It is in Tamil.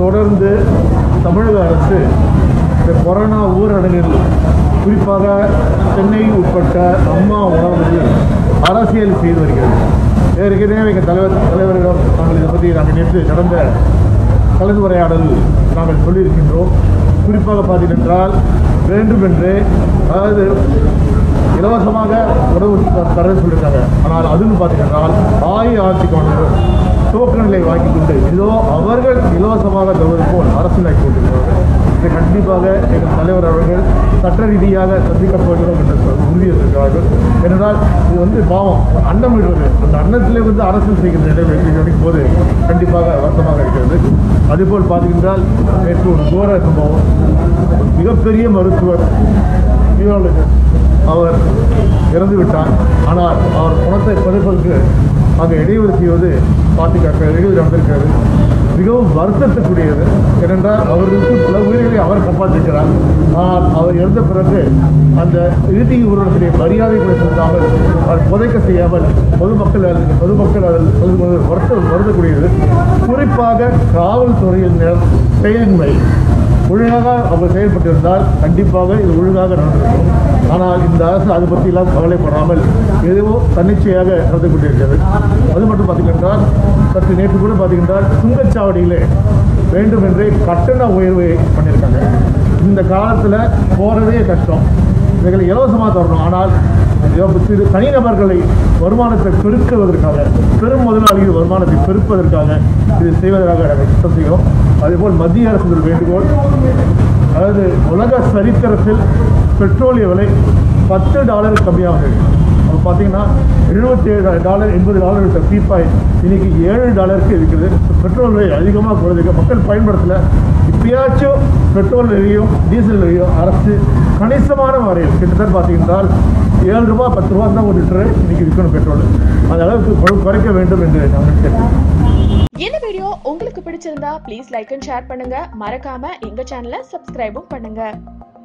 தொடர்ந்து தமிழக அரசு இந்த கொரோனா ஊரடங்கில் குறிப்பாக சென்னை உட்பட்ட அம்மா உணவகங்களில் அரசியல் செய்து வருகிறது ஏற்கனவே எங்கள் தலைவர் தலைவரிடம் நாங்கள் இதை பற்றி நாங்கள் நேற்று நடந்த கலந்துரையாடல் நாங்கள் சொல்லியிருக்கின்றோம் குறிப்பாக பார்த்தீங்கன்றால் வேண்டுமென்றே அதாவது இலவசமாக உணவு த- தரேன்னு சொல்லியிருக்காங்க ஆனால் அதுன்னு பார்த்தீங்கன்றால் அஇஅதிமுக டோக்கன்களை வாங்கி கொண்டு இதோ அவர்கள் இலவசமாக தருவது போல் அரசியலாக்கி கொண்டிருக்கிறார்கள் இதை கண்டிப்பாக எங்கள் தலைவர் அவர்கள் சட்ட ரீதியாக சந்திக்கப் போகிறோம் என்று சொல்- உறுதியேற்றிருக்கிறார்கள் ஏனென்றால் இது வந்து பாவம் அன்னம் விடுவது அந்த அன்னத்திலே வந்து அரசியல் செய்கின்ற நிலை நினைக்கும் போது கண்டிப்பாக வருத்தமாக இருக்கிறது அதேபோல் பார்த்தீங்கன்றால் நேற்று ஒரு கோர சம்பவம் ஒரு மிகப்பெரிய மருத்துவர் நியூராலஜிஸ்ட் அவர் இறந்து விட்டார் ஆனால் அவர் குணத்தை பறிப்பதற்கு அங்கே இடையூறு செய்வது பார்த்து இடையூறு நடந்திருக்கிறது மிகவும் வருத்தத்துக்குரியது ஏனென்றால் அவருக்கு பல உயிர்களை அவர் காப்பாற்றிருக்கிறார் ஆனால் அவர் இறந்த பிறகு அந்த இறுதி ஊர்வலத்திலே மரியாதை கூட செலுத்தாமல் அவர் புதைக்க செய்யாமல் பொதுமக்கள் அதில் பொதுமக்கள் அதில் சொல்வது வருத்தம் வருத்தக்கூடியது குறிப்பாக காவல்துறையின் நில- செயலின்மை ஒழுங்காக அவர் செயல்பட்டிருந்தால் கண்டிப்பாக இது ஒழுங்காக நடந்திருக்கும் ஆனால் இந்த அரசு அது பற்றியெல்லாம் கவலைப்படாமல் எதுவோ தன்னிச்சையாக நடந்து கொண்டிருக்கிறது அது மட்டும் பார்த்தீங்கன்றால் சற்று நேற்று கூட பார்த்தீங்கன்றால் சுங்கச்சாவடியிலே வேண்டுமென்றே கட்டண உயர்வை பண்ணியிருக்காங்க இந்த காலத்தில் போகிறதே கஷ்டம் இவைகளை இலவசமாக தரணும் ஆனால் இவ- சிறு தனிநபர்களை வருமானத்தை பெருக்குவதற்காக பெரும் முதலாளிகள் வருமானத்தை பெருப்பதற்காக இது செய்வதற்காக நாங்கள் குற்றம் செய்கிறோம் அதேபோல் மத்திய அரசு ஒரு வேண்டுகோள் அதாவது உலக சரித்திரத்தில் பெட்ரோலிய விலை பத்து டாலர் கம்மியாக இருக்கு அப்போ பார்த்தீங்கன்னா எழுபத்தி ஏழு டாலர் எண்பது டாலர் இருக்க பீப்பாய் இன்னைக்கு ஏழு டாலருக்கு இருக்குது பெட்ரோல் விலை அதிகமாக குறைஞ்சிருக்கு மக்கள் பயன்படுத்தல இப்பயாச்சும் பெட்ரோல் விலையும் டீசல் விலையும் அரசு கணிசமான வரையில் கிட்டத்தட்ட பார்த்தீங்கன்னா ஏழு ரூபாய் பத்து ரூபா தான் ஒரு லிட்டரு இன்னைக்கு விற்கணும் பெட்ரோல் அந்த அளவுக்கு குறை- குறைக்க வேண்டும் என்று நாங்கள் கேட்கிறோம் இந்த வீடியோ உங்களுக்கு பிடிச்சிருந்தா ப்ளீஸ் லைக் அண்ட் ஷேர் பண்ணுங்க மறக்காம எங்க சேனலை சப்ஸ்கிரைபும் பண்ணுங்க